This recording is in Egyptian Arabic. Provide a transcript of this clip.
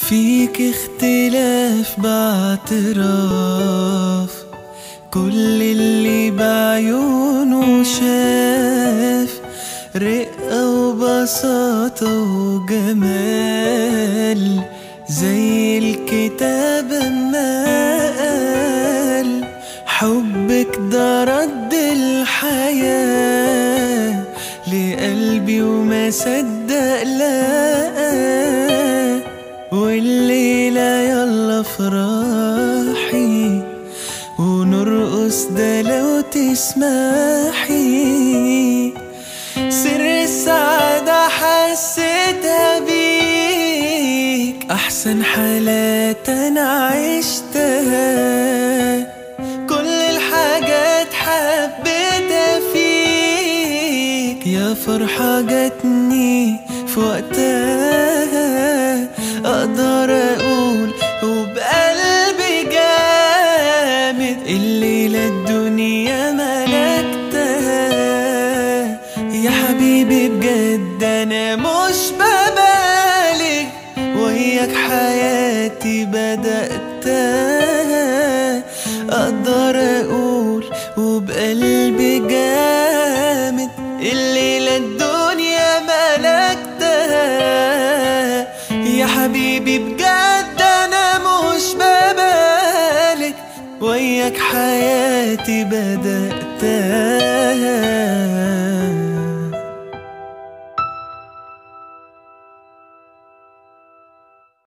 فيك اختلاف باعتراف كل اللي بعيونه شاف رقة وبساطة وجمال زي الكتاب ما قال حبك ده رد الحياة لقلبي وما صدق لقى والليلة يلا افرحي ونرقص ده لو تسمحي سر السعادة حسيتها بيك أحسن حالات أنا عشتها كل الحاجات حبيتها فيك يا فرحة جاتني في وقتها أقدر أقول وبقلبي جامد الليلة الدنيا ملكتها يا حبيبي بجد أنا مش ببالغ وياك حياتي بدأتها أقدر أقول وبقلبي جامد الليلة الدنيا ملكتها يا حبيبي بجد أنا مش ببالغ وياك حياتي بدأتها